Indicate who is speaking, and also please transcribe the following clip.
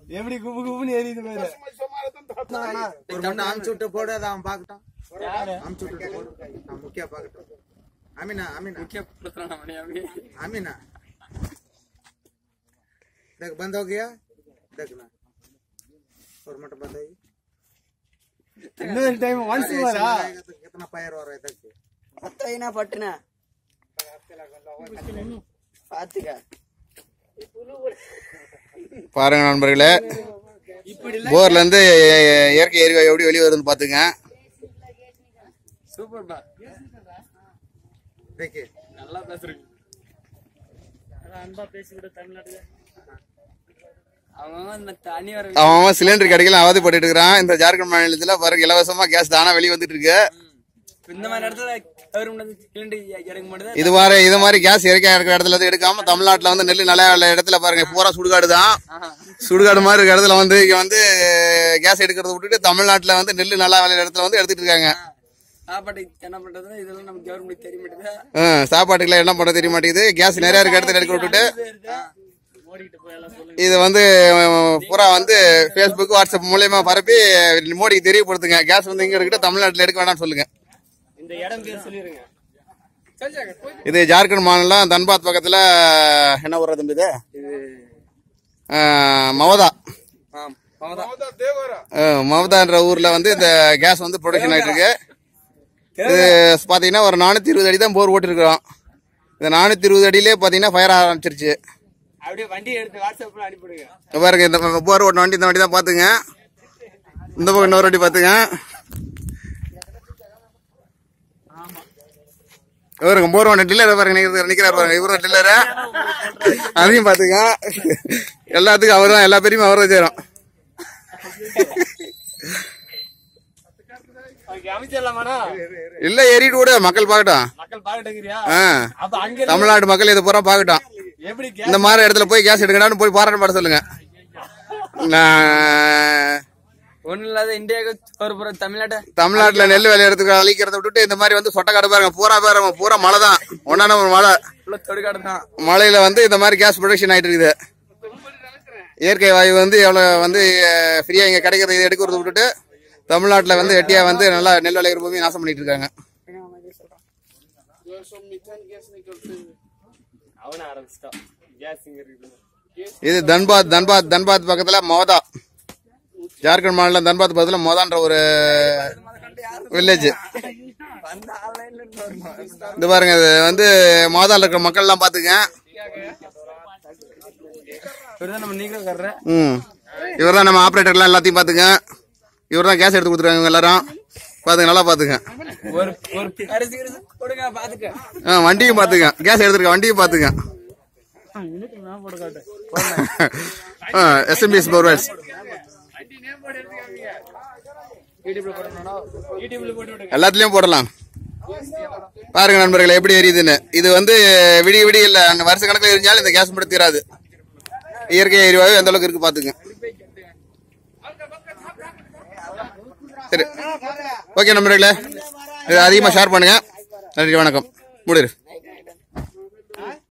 Speaker 1: எப்படி குபு குபுன்னு எரியுது பாரு
Speaker 2: ஒரு மட்டும் அமுச்சு விட்டு போடு அதை அவன் பார்க்கட்டும் அமுச்சு விட்டு போடு நான் முக்கியா பார்க்கட்டும் அமீனா அமீனா अमीना देख बंद हो गया देखना और मटर बताइए
Speaker 1: இன்னொரு டைம் ஒன்ஸ்
Speaker 2: ऐसा
Speaker 1: வரா
Speaker 2: लगाएगा तो कितना फायर हो रहा है देख
Speaker 3: பத்தைனா பட்டுனா பாத்துக்க
Speaker 4: பாருங்க நண்பர்களே போர்ல இருந்து இயற்கை எரிவாயு எப்படி வெளியே வருதுன்னு பாத்துங்க
Speaker 5: சூப்பர்பா
Speaker 2: देखिए
Speaker 5: நல்லா பேசுறீங்க அவங்க இந்த தண்ணி வர
Speaker 4: அவன் அவன் சிலிண்டர் கிடைக்கல அவதிப்பட்டு இருக்கிறான் இந்த ஜார்க்கண்ட் மாநிலத்துல பாருங்க இலவசமா கேஸ் தானா வெளியே வந்துட்டு இருக்கு
Speaker 5: இந்த மாதிரி இடத்துல கவர்மெண்ட் வந்து சிலிண்டர் இறக்க மாட்டேது
Speaker 4: இது மாதிரி இது மாதிரி கேஸ் இயற்கையா இருக்கிற இடத்துல இருந்து எடுக்காம தமிழ்நாட்டுல வந்து நெல் நல்ல நல்ல இடத்துல பாருங்க பூரா சுடுகாடு தான் சுடுகாடு மாதிரி இருக்கிற இடத்துல வந்து இங்க வந்து கேஸ் எடுக்கிறத விட்டுட்டு தமிழ்நாட்டுல வந்து நெல் நல்லா விளையிற இடத்துல வந்து எடுத்துட்டு இருக்காங்க
Speaker 5: சாப்பாட்டுக்கு என்ன பண்றது இதெல்லாம் நம்ம கவர்மெண்ட் தெரிய மாட்டேது
Speaker 4: ஆ, சாப்பாட்டுக்குலாம் என்ன பண்ண தெரிய மாட்டேங்குது கேஸ் நிறைய இருக்க இடத்துல எடுக்க விட்டுட்டு இது வந்து அஹ், பூரா வந்து ஃபேஸ்புக் வாட்ஸ்அப் மூலியமா பரப்பி மோடிக்கு தெரியப்படுத்துங்க கேஸ் வந்து இங்க இருக்கிட்ட தமிழ்நாட்டுல எடுக்க வேணாம்னு சொல்லுங்க
Speaker 1: இந்த இடம் பேர் சொல்லிருங்க
Speaker 4: இது ஜார்க்கண்ட் மாநிலம் தன்பாத் பக்கத்துல என்ன ஊர் தம்பி இது அஹ், மவதா அஹ், மவதான்ற ஊர்ல வந்து இந்த கேஸ் வந்து ப்ரொடக்ஷன் ஆயிட்டு இருக்கு இது பாத்தீங்கன்னா ஒரு நானூத்தி இருபது அடி தான் போர் ஓட்டிருக்கிறோம் இந்த நானூத்தி இருபது அடியிலே பாத்தீங்கன்னா ஃபயர் ஆரம்பிச்சிருச்சு
Speaker 1: அப்படியே வண்டி எடுத்து வாட்ஸ்அப்ல அனுப்பிடுங்க
Speaker 4: இங்க பாருங்க இந்த போர் ஓட்டின வண்டி இந்த வண்டி தான் பாத்துங்க இந்த பக்கம் இன்னொரு வண்டி பாத்துங்க இவருங்க போர் ஓட்ட டில்லர் பாருங்க நிக்கிறாரு நிக்கிறாரு பாருங்க இவரும் டில்லரு அதையும் பாத்துங்க எல்லாத்துக்கும் அவர் தான் எல்லா பேரையும் அவர் தான் சேரும்
Speaker 1: அதுக்கு அமைச்சிடலாமாண்ணா
Speaker 4: இல்ல ஏறிட்டு விடு மக்கள் பார்க்கட்டும்
Speaker 1: மக்கள் பாக்கட்டுங்கிறியா
Speaker 4: ஆ.
Speaker 1: அப்ப அங்க
Speaker 4: தமிழ்நாடு மக்கள் இதை பூரா பார்க்கட்டும்
Speaker 1: எப்படி
Speaker 4: இந்த மாதிரி இடத்துல போய் கேஸ் எடுக்கணும்னு போய் பாராட்டு பாட சொல்லுங்க நான்
Speaker 5: ஒண்ணும் இல்லாத இந்தியாவுக்கு ஒரு புறம் தமிழ்நாட்டை
Speaker 4: தமிழ்நாட்டுல நெல் விளையிறதுக்கு அழிக்கிறத விட்டுட்டு இந்த மாதிரி வந்து சொட்டக்காடு பாருங்க பூரா பாருங்க பூரா மழை தான் ஒன்னான ஒரு மழை
Speaker 5: ஃபுல்லா தொடுகாடு தான்
Speaker 4: மழையில வந்து இந்த மாதிரி கேஸ் ப்ரொடக்ஷன் ஆயிட்டு இருக்குது இயற்கை வாயு வந்து எவ்வளவு வந்து ஃப்ரீயா இங்க கிடைக்கிறத இதை எடுக்கிறத விட்டுட்டு தமிழ்நாட்டுல வந்து வெட்டியா வந்து நல்லா நெல் விளையிற பூமி நாசம் பண்ணிட்டு இருக்காங்க
Speaker 1: அவன ஆரம்பிச்சிட்டான் கேஸ் இங்க இருக்குது
Speaker 4: இது தன்பாத் தன்பாத் தன்பாத் பக்கத்துல மோதா ஜார்க்கண்ட் மாநிலம் தன்பாத் பக்கத்துல மோதான்ற ஒரு வில்லேஜ் இது பாருங்க இது வந்து மோதால இருக்கிற மக்கள் எல்லாம் பாத்துங்க
Speaker 5: இவர்தான் நம்ம நீங்களும் கர்ற
Speaker 4: ம் இவர் தான் நம்ம ஆப்ரேட்டர்லாம் எல்லாத்தையும் பாத்துங்க இவர் தான் கேஸ் எடுத்து கொடுத்துருக்காங்க இவங்க எல்லாரும் பாத்துங்க நல்லா பாத்துங்க
Speaker 5: ஒரு ஒரு அரிசி கிரிசி கொடுங்க பாத்துக்க
Speaker 4: ஆ, வண்டியும் பாத்துங்க கேஸ் எடுத்துருக்க வண்டியும் பாத்துங்க எஸ்எம்பிஎஸ் போர்வேல்ஸ் எல்லாத்துலயும் போடலாம் பாருங்க நண்பர்களே எப்படி எரியுதுன்னு இது வந்து விடிய விடிய இல்ல வருஷ கணக்கில் எரிஞ்சாலும் இந்த கேஸ் மட்டும் தீராது இயற்கை எரிவாயு எந்த அளவுக்கு இருக்கு பாத்துங்க சரி ஓகே நண்பர்களே இது அதிகமா ஷேர் பண்ணுங்க நன்றி வணக்கம் முடிரு